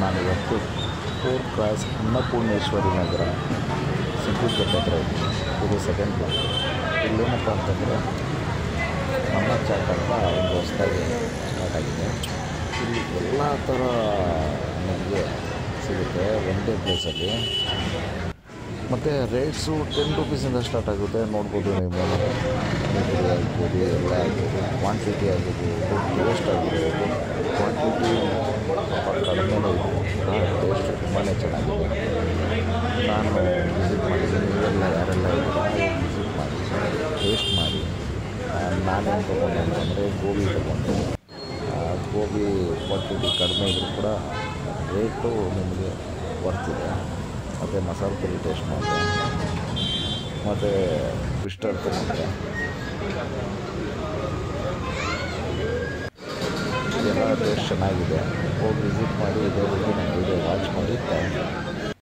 ನಾನು ಇವತ್ತು four cross Annapoorneshwari Nagar Sindhupete ಹತ್ರ ಇದ್ದೀನಿ ಇದು ಸೆಕೆಂಡ್ ಬ್ಲಾಕ್ ಇಲ್ಲೇನಪ್ಪ ಅಂತಂದರೆ ನಮ್ಮ ಚಾಟ್ ಅಂತ ಒಂದು ಹೊಸದಾಗಿ ಸ್ಟಾರ್ಟ್ ಆಗಿದೆ ಇಲ್ಲಿ ಎಲ್ಲ ಥರ ನಿಮಗೆ ಸಿಗುತ್ತೆ ಒಂದೇ ಪ್ಲೇಸಲ್ಲಿ ಮತ್ತು ರೇಟ್ಸು ಟೆನ್ ರುಪೀಸಿಂದ ಸ್ಟಾರ್ಟ್ ಆಗುತ್ತೆ ನೋಡ್ಬೋದು ನೀವು ಮೇಲೆ ಪಾನಿಪುರಿ ಆಗ್ಬೋದು ಎಲ್ಲ ಆಗ್ಬೋದು ಕ್ವಾಂಟಿಟಿ ಆಗಿರ್ಬೋದು ಟೇಸ್ಟ್ ಆಗಿರ್ಬೋದು ಕ್ವಾಂಟಿಟಿ ಸ್ವಲ್ಪ ಕಡಿಮೆನೇ ಇದೆ ಟೇಸ್ಟ್ ತುಂಬಾ ಚೆನ್ನಾಗಿದೆ ನಾನು ವಿಸಿಟ್ ಮಾಡಿದ್ದೀನಿ ನೀವೆಲ್ಲ ಯಾರೆಲ್ಲ ಇದ್ದೀರಾ ವಿಸಿಟ್ ಮಾಡಿ ಟೇಸ್ಟ್ ಮಾಡಿ ನಾನೇನು ತೊಗೊಂಡೆ ಅಂತಂದರೆ ಗೋಬಿ ತೊಗೊಂಡು ಆ, ಗೋಬಿ ಕ್ವಾಂಟಿಟಿ ಕಡಿಮೆ ಇದ್ದರೂ ಕೂಡ ರೇಟು ನಿಮಗೆ ಬರ್ತಿದೆ ಮತ್ತು ಮಸಾಲೆ ಪುರಿ ಟೇಸ್ಟ್ ಮಾಡಿದೆ ಮತ್ತು ಫಿಸ್ಟರ್ ತೊಗೊಂಡೆ ಎಲ್ಲ ಟೇಸ್ಟ್ ಚೆನ್ನಾಗಿದೆ ಹೋಗಿ ವಿಸಿಟ್ ಮಾಡಿ ಇದೇ ರೀತಿ ನನ್ನ ವಿಡಿಯೋ ವಾಚ್ ಮಾಡಿ ಥ್ಯಾಂಕ್ ಯು